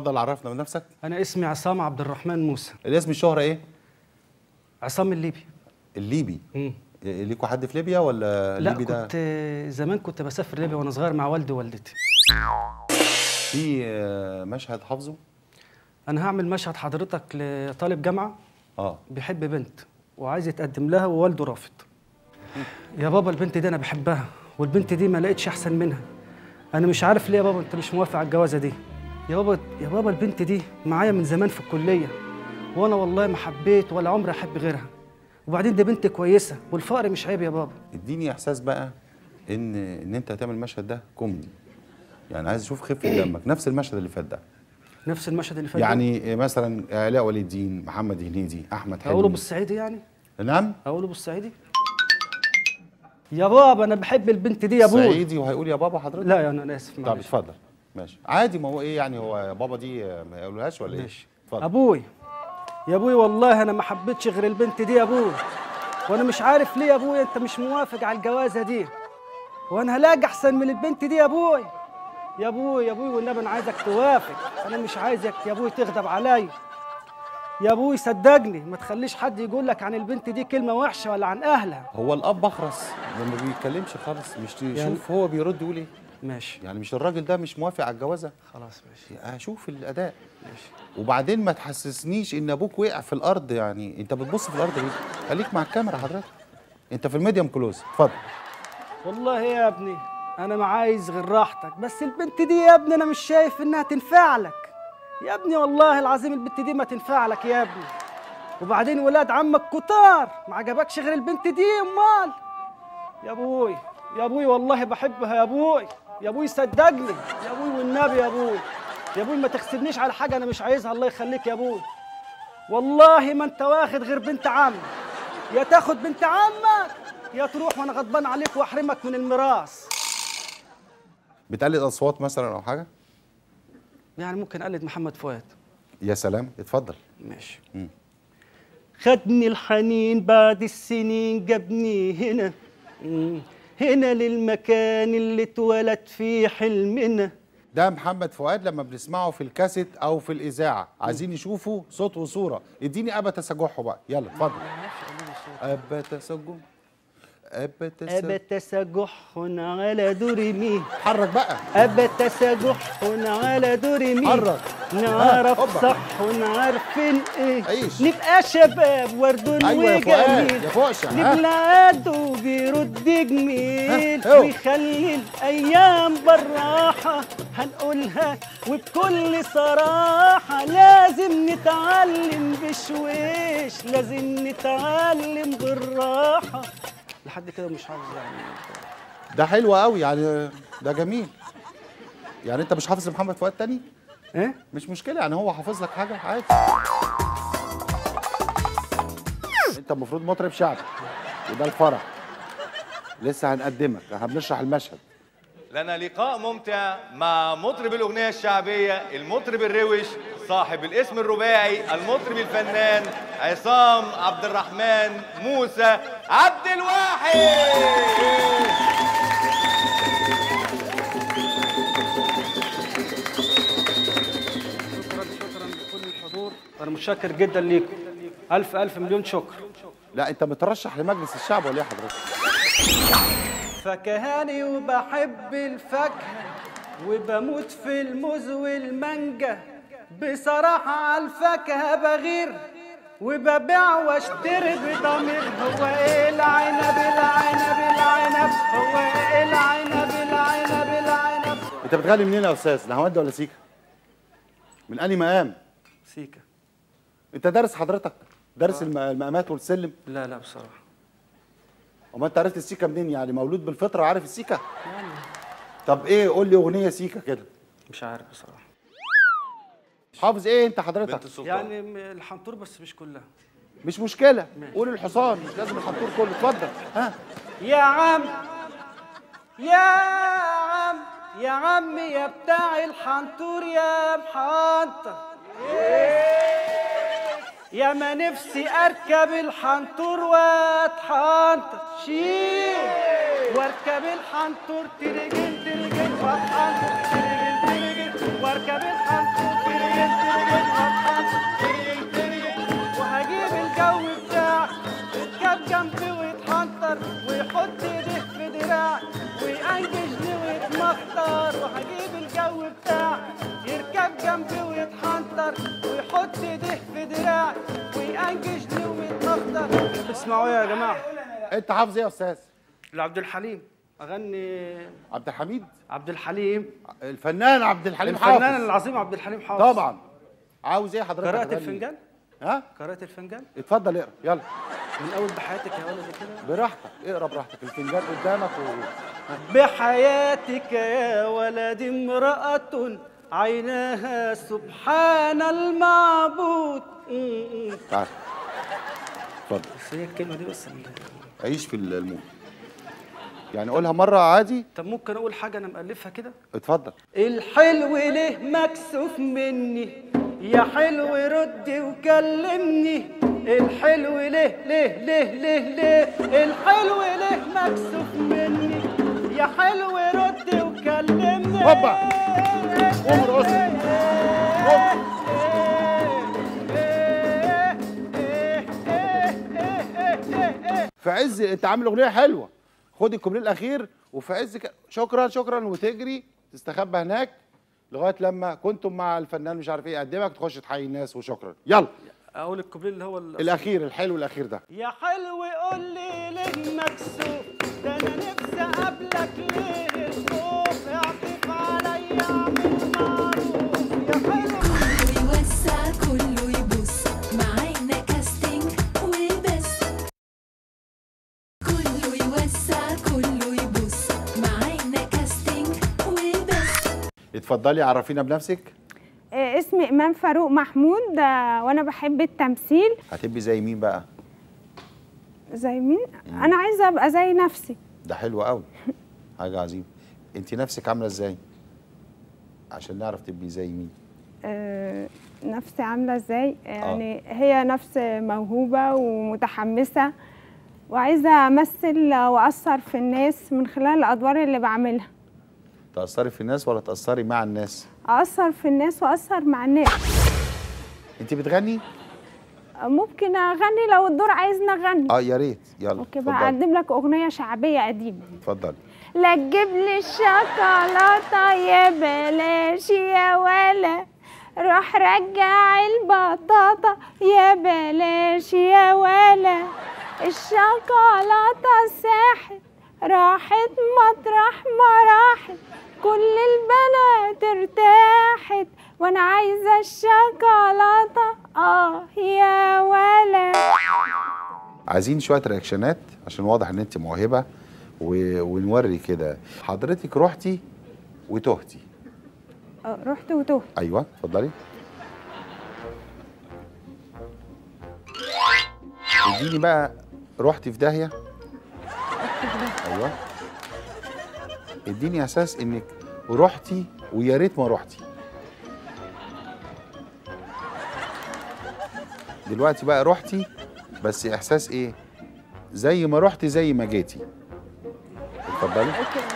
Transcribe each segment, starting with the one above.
اتفضل عرفنا بنفسك انا اسمي عصام عبد الرحمن موسى الاسم الشهرة ايه عصام الليبي الليبي مم. ليكوا حد في ليبيا ولا لا الليبي ده كنت زمان كنت بسافر ليبيا وانا صغير مع والدي ووالدتي في آه، مشهد حافظه انا هعمل مشهد حضرتك لطالب جامعه اه بيحب بنت وعايز يتقدم لها ووالده رافض يا بابا البنت دي انا بحبها والبنت دي ما لقيتش احسن منها انا مش عارف ليه يا بابا انت مش موافق على الجوازه دي يا بابا يا بابا البنت دي معايا من زمان في الكليه وانا والله ما حبيت ولا عمري احب غيرها وبعدين دي بنت كويسه والفقر مش عيب يا بابا اديني احساس بقى ان ان انت هتعمل المشهد ده كوميدي يعني عايز اشوف خفه دمك نفس المشهد اللي فات ده نفس المشهد اللي فات ده. يعني مثلا علاء ولي الدين محمد هنيدي احمد حلمي اقوله بالصعيدي يعني نعم اقوله بالصعيدي يا بابا انا بحب البنت دي يا ابوي صعيدي وهيقول يا بابا حضرتك لا يا انا اسف طب معلش اتفضل ماشي عادي ما هو ايه يعني هو يا بابا دي آه، ما يقولهاش ولا ايه ماشي اتفضل ابوي يا ابوي والله انا ما حبيتش غير البنت دي يا ابوي وانا مش عارف ليه يا ابوي انت مش موافق على الجوازه دي وانا هلاقي احسن من البنت دي يا ابوي يا ابوي يا ابوي والنبي انا عايزك توافق انا مش عايزك يا ابوي تغضب عليا يا ابوي صدقني ما تخليش حد يقول لك عن البنت دي كلمه وحشه ولا عن اهلها هو الاب اخرس ما بيتكلمش خالص مش تشوف هو بيرد يقول ايه ماشي يعني مش الراجل ده مش موافق على الجوازه خلاص ماشي هشوف الاداء ماشي وبعدين ما تحسسنيش ان ابوك وقع في الارض يعني انت بتبص في الارض ليه خليك مع الكاميرا حضرتك انت في الميديم كلوز اتفضل والله يا ابني انا ما عايز غير راحتك بس البنت دي يا ابني انا مش شايف انها تنفع لك يا ابني والله العظيم البنت دي ما تنفع لك يا ابني وبعدين ولاد عمك كتار ما عجبكش غير البنت دي امال يا ابوي يا ابوي والله بحبها يا ابوي يا ابوي صدقني يا ابوي والنبي يا ابوي يا ابوي ما تغسلنيش على حاجه انا مش عايزها الله يخليك يا ابوي والله ما انت واخد غير بنت عمك يا تاخد بنت عمك يا تروح وانا غضبان عليك واحرمك من الميراث بتقلد اصوات مثلا او حاجه يعني ممكن اقلد محمد فؤاد يا سلام اتفضل ماشي مم. خدني الحنين بعد السنين جابني هنا مم. هنا للمكان اللي اتولد فيه حلمنا ده محمد فؤاد لما بنسمعه في الكاسيت او في الاذاعه عايزين نشوفه صوت وصوره اديني ابا تسجحه بقى يلا اتفضل ابا تسجح ابا تسجح أبا تسجح على درمي حرك بقى أبا تسجح على درمي حرك. نعرف هوبا. صح ونعرفين ايه عيش. نبقى شباب وردون أيوة يا فؤاد، وجميل يا فؤشة، ها. نبلع عدو بيرد جميل ها، هو. ويخلي الايام بالراحه هنقولها وبكل صراحه لازم نتعلم بشويش لازم نتعلم بالراحه لحد كده مش حافظ يعني ده حلو قوي يعني ده جميل يعني انت مش حافظ محمد فؤاد تاني ايه مش مشكله يعني هو حافظ لك حاجه عادي انت المفروض مطرب شعبي وده الفرح لسه هنقدمك هنشرح المشهد لنا لقاء ممتع مع مطرب الأغنية الشعبية المطرب الروش صاحب الاسم الرباعي المطرب الفنان عصام عبد الرحمن موسى عبد الواحد شكرا شكرا لكل الحضور انا متشكر جدا ليكم الف الف مليون شكر لا انت مترشح لمجلس الشعب ولا ايه حضرتك فكهاني وبحب الفاكهة وبموت في الموز والمانجا بصراحة على الفاكهة بغير وببيع واشتري بضمير هو ايه العنب العنب العنب هو ايه العنب العنب العنب انت بتغني منين يا استاذ نهاوند ولا سيكا من انهي مقام سيكا انت دارس حضرتك دارس الم- المقامات والسلم لا لا بصراحة وما انت عرفت السيكا منين يعني مولود بالفطره عارف السيكا طب ايه قول لي اغنيه سيكا كده مش عارف بصراحة حافظ ايه انت حضرتك بنت السلطان يعني م- الحنطور بس مش كلها مش مشكله قول الحصان مش لازم الحنطور كله اتفضل ها يا عم يا عم يا عم يا بتاع الحنطور يا محنطر يا ما نفسي اركب الحنطور واتحنطر شيل واركب الحنطور ترجل ترجل واتحنطر ترجل ترجل واركب الحنطور وهجيب الجو بتاعك يركب جنبي ويتحنطر ويحط ايديه في دراعي وينجشني ويتمخطر وهجيب الجو بتاعك يركب جنبي ويتحنطر ويحط ايديه في دراعي وينجشني ويتمخطر اسمعوا يا جماعه انت حافظ ايه يا استاذ لعبد الحليم اغني عبد الحميد عبد الحليم الفنان عبد الحليم الفنان حافظ العظيم عبد الحليم حافظ طبعا عاوز ايه حضرتك قرأت تغني؟ الفنجان ها قرأت الفنجان اتفضل اقرا يلا من اول بحياتك يا ولدي كده براحتك اقرا براحتك الفنجان قدامك و... بحياتك يا ولد امرأة عيناها سبحان المعبود م- م. تعال اتفضل بس هي الكلمة دي بس ال- عيش في المود يعني قولها مره عادي طب ممكن اقول حاجة انا مألفها كده اتفضل الحلو ليه مكسوف مني يا حلو رد وكلمني الحلو ليه ليه ليه ليه ليه الحلو ليه مكسوف مني يا حلو رد وكلمني هوبا. قوم ارقصي. قوم. في عز انت عامل اغنيه حلوه خد الكوبليه الاخير وفي عز ك... شكرا شكرا وتجري تستخبى هناك لغايه لما كنتم مع الفنان مش عارف ايه يقدمك تخش تحيي الناس وشكرا يلا اقول الكوبليه اللي هو ال- الاخير الحلو الاخير ده يا حلو قول لي ليه مكسوف ده انا نفسي اقابلك ليه الخوف اعطف عليا اعمل معروف يا حلو كله يوسع كله يبص معانا كاستنج وبس كله يوسع كله يبص معانا كاستنج وبس اتفضلي عرفينا بنفسك آه، اسمي إمام فاروق محمود آه، وأنا بحب التمثيل هتبقي زي مين بقى زي مين؟ أنا عايزة أبقى زي نفسي ده حلو قوي حاجه عظيمه انت نفسك عامله ازاي عشان نعرف تبقي زي مين آه، نفسي عاملة إزاي؟ يعني هي نفس موهوبة ومتحمسة وعايزة أمثل وأثر في الناس من خلال الأدوار اللي بعملها تاثري في الناس ولا تاثري مع الناس أأثر في الناس وأثر مع الناس انت بتغني آه، ممكن أغني لو الدور عايزني أغني اه يا ريت يلا أوكي بقى اتفضلي أقدم لك أغنية شعبية قديمة اتفضلي لا تجيب لي الشوكولاتة يا بلاش يا ولا روح رجع البطاطا يا بلاش يا ولا الشوكولاتة ساحت راحت مطرح ما راحت كل البنات ارتاحت وانا عايزة الشوكولاتة اه يا ولا عايزين شويه رياكشنات عشان واضح ان انت موهبه و... ونوري كده حضرتك رحتي وتهتي آه، رحت وتهت ايوه اتفضلي اديني بقى رحتي في داهيه ايوه اديني اساس انك رحتي ويا ريت ما رحتي دلوقتي بقى رحتي بس احساس ايه زي ما رحتي زي ما جيتي اتفضلي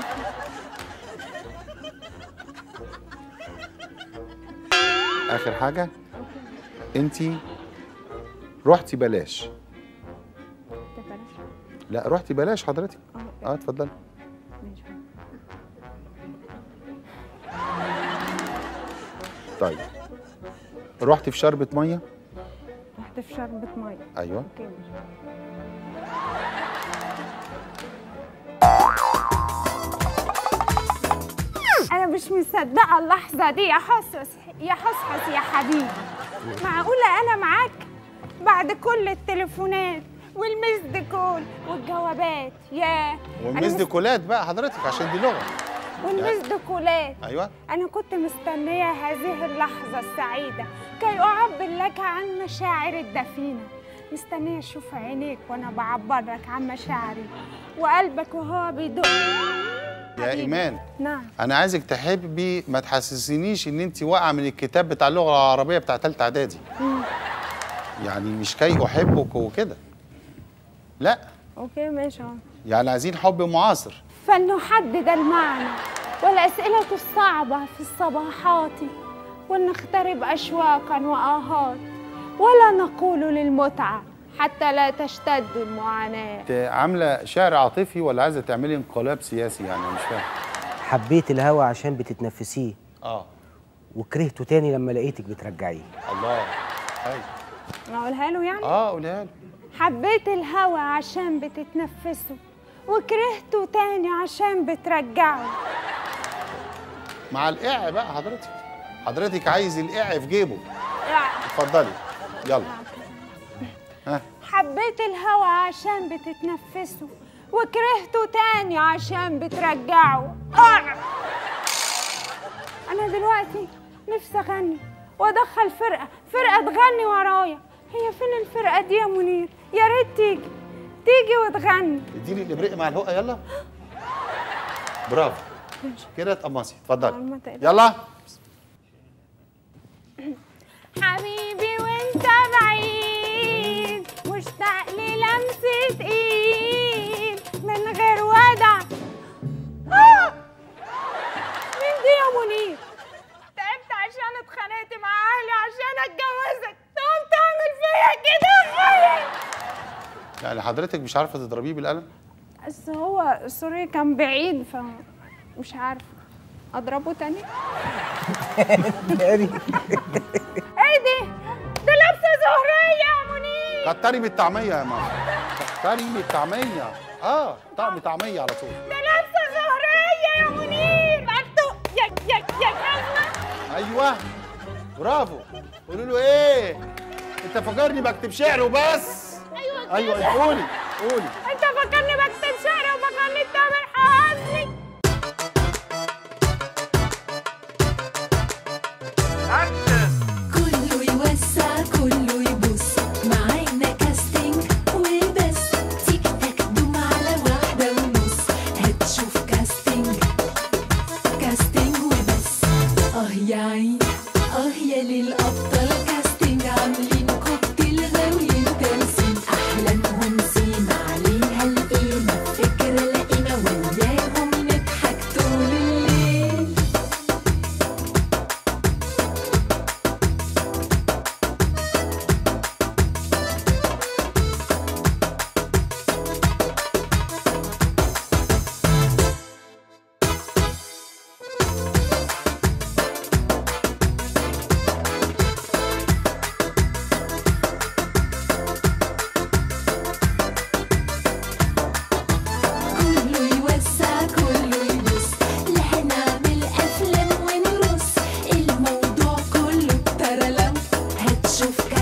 اخر حاجه انت رحتي بلاش لا رحتي بلاش حضرتك اه اتفضلي طيب رحتي في شربة مية رحت في شربة مية ايوه اوكي انا مش مصدقه اللحظه دي يا حسس يا حسحس يا حبيبي معقوله انا معاك بعد كل التليفونات والمسد كول والجوابات ياه والمزد كولات بقى حضرتك عشان دي لغة والمسد كولات ايوه أنا كنت مستنية هذه اللحظة السعيدة كي أعبر لك عن مشاعر الدفينة مستنية أشوف عينيك وأنا بعبر لك عن مشاعري وقلبك وهو بيدق يا حبيبي. ايمان نعم انا عايزك تحبي ما تحسسنيش ان انت واقعه من الكتاب بتاع اللغه العربيه بتاع ثالثه اعدادي يعني مش كي احبك وكده لا أوكي ماشي أهو يعني عايزين حب معاصر فلنحدد المعنى والأسئلة الصعبة في الصباحات ولنغترب أشواقا وآهات ولا نقول للمتعة حتى لا تشتد المعاناة انت عامله شعر عاطفي ولا عايزه تعملي انقلاب سياسي يعني أنا مش فاهم حبيت الهوا عشان بتتنفسيه اه وكرهته تاني لما لقيتك بترجعيه الله ايوه أنا أقولها له يعني اه قولها له حبيت الهوى عشان بتتنفسه وكرهته تاني عشان بترجعه مع القع بقى حضرتك حضرتك عايز القع في جيبه يعني اتفضلي يلا ها حبيت الهوى عشان بتتنفسه وكرهته تاني عشان بترجعه آه! أنا دلوقتي نفسي أغني وأدخل فرقة فرقة تغني ورايا هي فين الفرقة دي يا منير يا ريت تيجي تيجي وتغني اديني الابريق مع الهقه يلا برافو كده اتقمصي اتفضلي ما تقلقش. يلا حبيبي وانت بعيد مشتاق للمسة ايد من غير ودع آه! مين دي يا منير؟ تعبت عشان اتخانقت مع اهلي عشان اتجوزك تقوم تعمل فيا كده خايف يعني حضرتك مش عارفه تضربيه بالقلم بس هو سوري كان بعيد ف مش عارفه اضربه تاني ايه دي؟ دي لابسه زهريه يا منير كتري من الطعميه يا ماما كتري من الطعميه اه طعم طعميه على طول ده لابسه زهريه يا منير انتوا يا يا يا كلمه ايوه برافو قولوا له ايه انت فاكرني بكتب شعر وبس ايوه ايوه قولي قولي انت فاكرني بكتب شعر وبغني تامر حسني كله يوسع كله يبص معانا كاستنج وبس تيك تاك دوم على واحدة ونص هتشوف كاستنج كاستنج وبس اه يا عين اه يا للأبطال كاستنج عاملين كوكتيل غاويين تمثيل أحلامهم سيما عليها القيمة فكرة لقينا وياهم نضحك طول الليل كله يوسع كله يبص لا هنعمل افلام ونرص الموضوع كله ترلم هتشوف